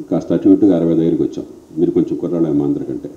కాస్త అటు ఇటుగా అరవై దగ్గరికి వచ్చాం మీరు కొంచెం కుర్రాళ్ళేమో అందరికంటే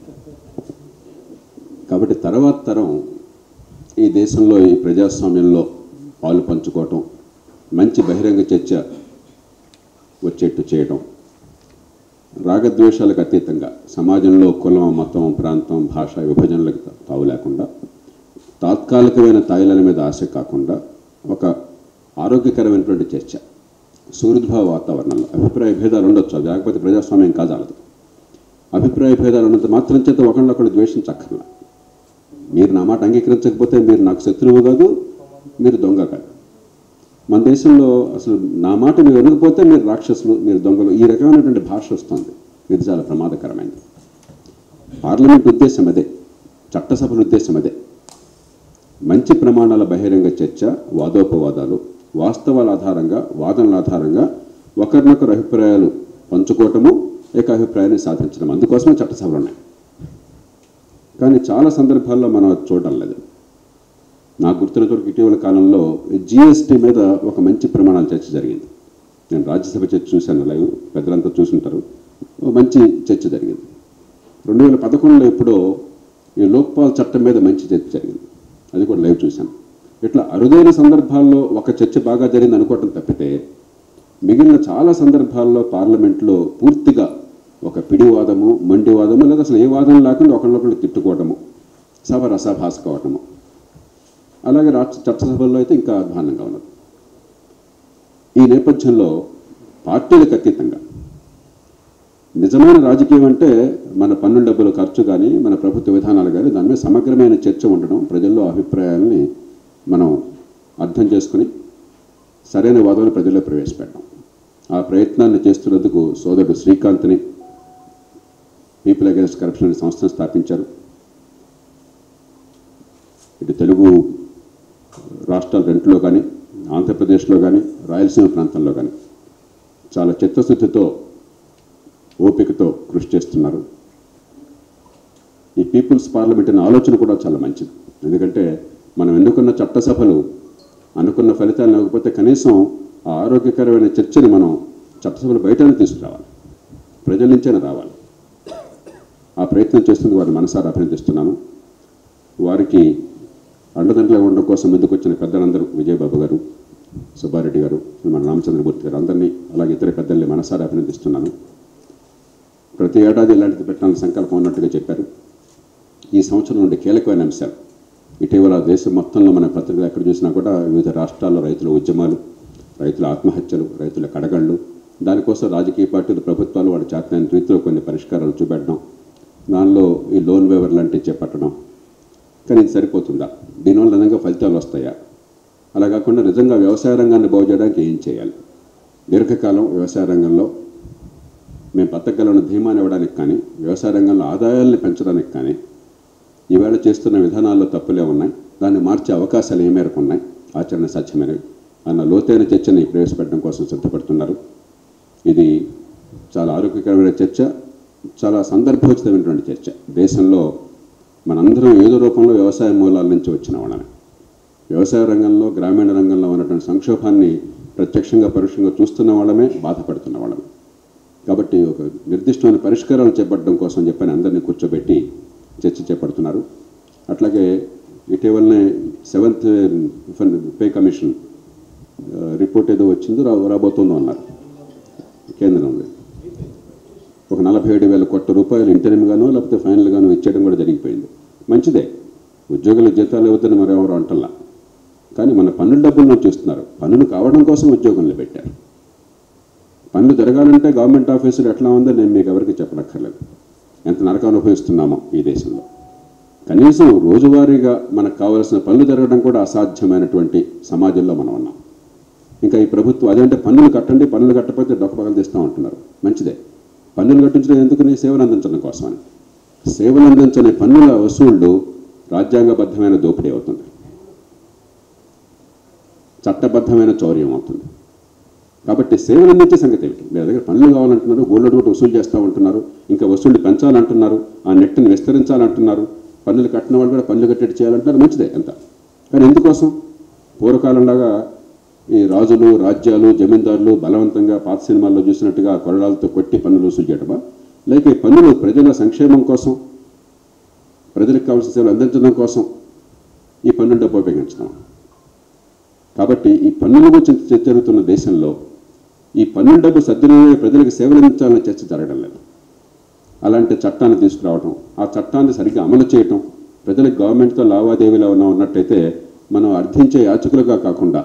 కాబట్టి తర్వాత తరం ఈ దేశంలో ఈ ప్రజాస్వామ్యంలో పాలు పంచుకోవటం మంచి బహిరంగ చర్చ వచ్చేట్టు చేయడం రాగద్వేషాలకు అతీతంగా సమాజంలో కులం మతం ప్రాంతం భాష విభజనలకు తా- తావు లేకుండా తాత్కాలికమైన తాయిలాల మీద ఆశ కాకుండా ఒక ఆరోగ్యకరమైనటువంటి చర్చ సూర్యద్భావ వాతావరణంలో అభిప్రాయ భేదాలు ఉండొచ్చు అది లేకపోతే ప్రజాస్వామ్యం కాజాలదు అభిప్రాయ భేదాలు ఉన్నంత మాత్రం చేత ఒకళ్ళొకళ్ళు ద్వేషించక్కర్లా మీరు నా మాట అంగీకరించకపోతే మీరు నాకు శత్రువు కాదు మీరు దొంగ కాదు మన దేశంలో అసలు నా మాట మీరు వినకపోతే మీరు రాక్షసులు మీరు దొంగలు ఈ రకమైనటువంటి భాష వస్తుంది ఇది చాలా ప్రమాదకరమైనది పార్లమెంట్ ఉద్దేశం అదే చట్టసభల ఉద్దేశం అదే మంచి ప్రమాణాల బహిరంగ చర్చ వాదోపవాదాలు వాస్తవాల ఆధారంగా వాదనల ఆధారంగా ఒకరినొకరు అభిప్రాయాలు పంచుకోవటము ఏకాభిప్రాయాన్ని సాధించడం అందుకోసమే చట్టసభలు ఉన్నాయి కానీ చాలా సందర్భాల్లో మనం అది చూడడం లేదు నాకు గుర్తున్నంత వరకు ఇటీవల కాలంలో జిఎస్టీ మీద ఒక మంచి ప్రమాణాల చర్చ జరిగింది నేను రాజ్యసభ చర్చ చూశాను లైవ్ పెద్దలంతా చూసుంటారు ఓ మంచి చర్చ జరిగింది రెండు వేల పదకొండులో ఎప్పుడో ఈ లోక్పాల్ చట్టం మీద మంచి చర్చ జరిగింది అది కూడా లైవ్ చూశాను ఇట్లా అరుదైన సందర్భాల్లో ఒక చర్చ బాగా జరిగింది అనుకోవటం తప్పితే మిగిలిన చాలా సందర్భాల్లో పార్లమెంట్లో పూర్తిగా ఒక పిడివాదము మండివాదము లేదా అసలు ఏ వాదన లేకుండా ఒకళ్ళొకళ్ళు తిట్టుకోవటము సభ రసభాస కావటము అలాగే రాష్ట్ర చట్టసభల్లో అయితే ఇంకా అధ్వానంగా ఉన్నది ఈ నేపథ్యంలో పార్టీలకు అతీతంగా నిజమైన రాజకీయం అంటే మన పన్నుల డబ్బుల ఖర్చు కానీ మన ప్రభుత్వ విధానాలు కానీ దాని మీద సమగ్రమైన చర్చ ఉండడం ప్రజల్లో అభిప్రాయాలని మనం అర్థం చేసుకుని సరైన వాదనలు ప్రజల్లో ప్రవేశపెట్టడం ఆ ప్రయత్నాన్ని చేస్తున్నందుకు సోదరుడు శ్రీకాంత్ని పీపుల్ అగేన్స్ట్ కరప్షన్ అనే సంస్థను స్థాపించారు ఇటు తెలుగు రాష్ట్రాల రెంట్లో కానీ ఆంధ్రప్రదేశ్లో కానీ రాయలసీమ ప్రాంతంలో కానీ చాలా చిత్తశుద్ధితో ఓపికతో కృషి చేస్తున్నారు ఈ పీపుల్స్ పార్లమెంట్ అనే ఆలోచన కూడా చాలా మంచిది ఎందుకంటే మనం ఎన్నుకున్న చట్టసభలు అనుకున్న ఫలితాలు లేకపోతే కనీసం ఆ ఆరోగ్యకరమైన చర్చని మనం చట్టసభలు బయటనే తీసుకురావాలి ప్రజల నుంచైనా రావాలి ఆ ప్రయత్నం చేస్తుంది వారిని మనసారా అభినందిస్తున్నాను వారికి అండదండలుగా ఉండడం కోసం ముందుకు వచ్చిన పెద్దలందరూ విజయబాబు గారు సుబ్బారెడ్డి గారు మన రామచంద్రమూర్తి గారు అందరినీ అలాగే ఇతర పెద్దల్ని మనసారా అభినందిస్తున్నాను ప్రతి ఏడాది ఇలాంటిది పెట్టాలని సంకల్పం ఉన్నట్టుగా చెప్పారు ఈ సంవత్సరం నుండి కీలకమైన అంశాలు ఇటీవల దేశం మొత్తంలో మన పత్రికలు ఎక్కడ చూసినా కూడా వివిధ రాష్ట్రాల్లో రైతుల ఉద్యమాలు రైతుల ఆత్మహత్యలు రైతుల కడగళ్ళు దానికోసం రాజకీయ పార్టీలు ప్రభుత్వాలు వాడి చేతనైన రీతిలో కొన్ని పరిష్కారాలు చూపెట్టడం దానిలో ఈ లోన్ వేవర్ లాంటివి చేపట్టడం కానీ ఇది సరిపోతుందా దీనివల్ల నిజంగా ఫలితాలు వస్తాయా అలా కాకుండా నిజంగా వ్యవసాయ రంగాన్ని బాగు చేయడానికి ఏం చేయాలి దీర్ఘకాలం వ్యవసాయ రంగంలో మేము బతకగలను ధీమాని ఇవ్వడానికి కానీ వ్యవసాయ రంగంలో ఆదాయాల్ని పెంచడానికి కానీ ఈవేళ చేస్తున్న విధానాల్లో తప్పులే ఉన్నాయి దాన్ని మార్చే అవకాశాలు ఏ మేరకు ఉన్నాయి ఆచరణ సాధ్యమైనవి అన్న లోతైన చర్చని ప్రవేశపెట్టడం కోసం సిద్ధపడుతున్నారు ఇది చాలా ఆరోగ్యకరమైన చర్చ చాలా సందర్భోచితమైనటువంటి చర్చ దేశంలో మనందరం ఏదో రూపంలో వ్యవసాయ మూలాల నుంచి వచ్చిన వాళ్ళని వ్యవసాయ రంగంలో గ్రామీణ రంగంలో ఉన్నటువంటి సంక్షోభాన్ని ప్రత్యక్షంగా పరోక్షంగా చూస్తున్న వాళ్ళమే బాధపడుతున్న వాళ్ళమే కాబట్టి ఒక నిర్దిష్టమైన పరిష్కారాలు చేపట్టడం కోసం చెప్పని అందరినీ కూర్చోబెట్టి చర్చ చేపడుతున్నారు అట్లాగే ఇటీవలనే సెవెంత్ పే కమిషన్ ఆ, రిపోర్ట్ ఏదో వచ్చిందో రా రాబోతుందో అన్నారు కేంద్రంలో ఒక నలభై ఏడు వేల కోట్ల రూపాయలు ఇంటర్మ్గానో లేకపోతే ఫైనల్గానో ఇచ్చేయడం కూడా జరిగిపోయింది మంచిదే ఉద్యోగుల జీతాలు ఇవ్వద్దని మరెవరు అంటల్లా కానీ మన పన్నుల డబ్బులను చూస్తున్నారు పన్నులు కావడం కోసం ఉద్యోగులను పెట్టారు పనులు జరగాలంటే గవర్నమెంట్ ఆఫీసులు ఎట్లా ఉందో నేను మీకు ఎవరికి చెప్పనక్కర్లేదు ఎంత నరకం అనుభవిస్తున్నామో ఈ దేశంలో కనీసం రోజువారీగా మనకు కావలసిన పనులు జరగడం కూడా అసాధ్యమైనటువంటి సమాజంలో మనం ఉన్నాం ఇంకా ఈ ప్రభుత్వం అదేంటే పన్నులు కట్టండి పన్నులు కట్టకపోతే డొక్కపగలు తీస్తాం అంటున్నారు మంచిదే పన్నులు కట్టించడం ఎందుకని సేవలు అందించడం కోసమని సేవలు అందించని పన్నుల వసూళ్లు రాజ్యాంగబద్ధమైన దోపిడీ అవుతుంది చట్టబద్ధమైన చౌర్యం అవుతుంది కాబట్టి సేవలు అందించే సంగతి ఏమిటి మీ దగ్గర పనులు కావాలంటున్నారు గోల్డ్ కూడా వసూలు చేస్తూ ఉంటున్నారు ఇంకా వసూలు పెంచాలంటున్నారు ఆ నెట్ని విస్తరించాలంటున్నారు పన్నులు కట్టిన వాళ్ళు కూడా పన్నులు కట్టేట్టు చేయాలంటున్నారు మంచిదే ఎంత కానీ ఎందుకోసం పూర్వకాలంలాగా ఈ రాజులు రాజ్యాలు జమీందారులు బలవంతంగా పాత సినిమాల్లో చూసినట్టుగా కొరడాలతో కొట్టి పన్నులు వసూలు చేయడమా లేక ఈ పన్నులు ప్రజల సంక్షేమం కోసం ప్రజలకు కావాల్సిన సేవలు అందించడం కోసం ఈ పన్ను డబ్బు ఉపయోగించడం కాబట్టి ఈ పన్నుల గురించి చర్చ జరుగుతున్న దేశంలో ఈ పన్ను డబ్బు సద్వినియోగ ప్రజలకు సేవలు అందించాలనే చర్చ జరగడం లేదు అలాంటి చట్టాన్ని తీసుకురావడం ఆ చట్టాన్ని సరిగ్గా అమలు చేయటం ప్రజలకు గవర్నమెంట్తో లావాదేవీలో ఉన్న ఉన్నట్టయితే మనం అర్థించే యాచకులుగా కాకుండా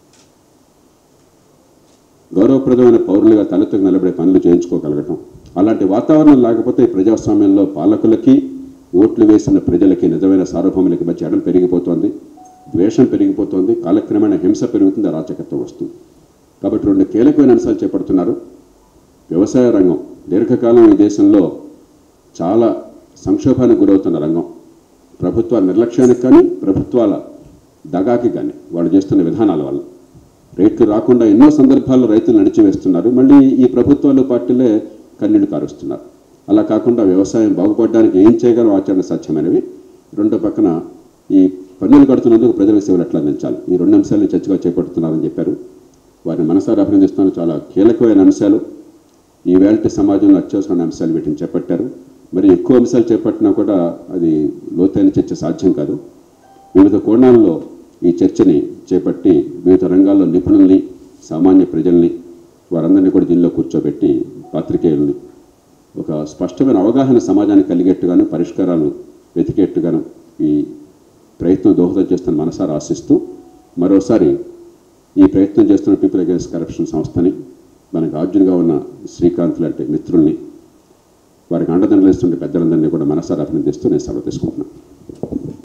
గౌరవప్రదమైన పౌరులుగా తలెత్తుకు నిలబడే పనులు చేయించుకోగలగటం అలాంటి వాతావరణం లేకపోతే ఈ ప్రజాస్వామ్యంలో పాలకులకి ఓట్లు వేసిన ప్రజలకి నిజమైన సార్వభౌములకి మధ్య ఎడం పెరిగిపోతోంది ద్వేషం పెరిగిపోతోంది కాలక్రమేణా హింస పెరుగుతుంది అరాచకత్వం వస్తుంది కాబట్టి రెండు కీలకమైన అంశాలు చేపడుతున్నారు వ్యవసాయ రంగం దీర్ఘకాలం ఈ దేశంలో చాలా సంక్షోభానికి గురవుతున్న రంగం ప్రభుత్వాల నిర్లక్ష్యానికి కానీ ప్రభుత్వాల దగాకి కానీ వాళ్ళు చేస్తున్న విధానాల వల్ల రేట్లు రాకుండా ఎన్నో సందర్భాల్లో రైతులు నడిచివేస్తున్నారు మళ్ళీ ఈ ప్రభుత్వాలు పార్టీలే కన్నీళ్లు కారుస్తున్నారు అలా కాకుండా వ్యవసాయం బాగుపడడానికి ఏం చేయగలం ఆచరణ సాధ్యమైనవి రెండో పక్కన ఈ పన్నులు కడుతున్నందుకు ప్రజలకు సేవలు ఎట్లా అందించాలి ఈ రెండు అంశాలు చర్చగా చేపడుతున్నారని చెప్పారు వారిని మనసారా అభినందిస్తున్నాను చాలా కీలకమైన అంశాలు ఈ వేళటి సమాజంలో అత్యవసరమైన అంశాలు వీటిని చేపట్టారు మరి ఎక్కువ అంశాలు చేపట్టినా కూడా అది లోతైన చర్చ సాధ్యం కాదు వివిధ కోణాల్లో ఈ చర్చని చేపట్టి వివిధ రంగాల్లో నిపుణుల్ని సామాన్య ప్రజల్ని వారందరినీ కూడా దీనిలో కూర్చోబెట్టి పాత్రికేయుల్ని ఒక స్పష్టమైన అవగాహన సమాజానికి కలిగేట్టుగాను పరిష్కారాలు వెతికేట్టుగాను ఈ ప్రయత్నం దోహదం చేస్తున్న మనసారా ఆశిస్తూ మరోసారి ఈ ప్రయత్నం చేస్తున్న పీపుల్ అగేన్స్ట్ కరప్షన్ సంస్థని మనకు ఆర్జునుగా ఉన్న శ్రీకాంత్ లాంటి మిత్రుల్ని వారికి అండదండలు ఇస్తుండే పెద్దలందరినీ కూడా మనసారా అభినందిస్తూ నేను సెలవు తీసుకుంటున్నాను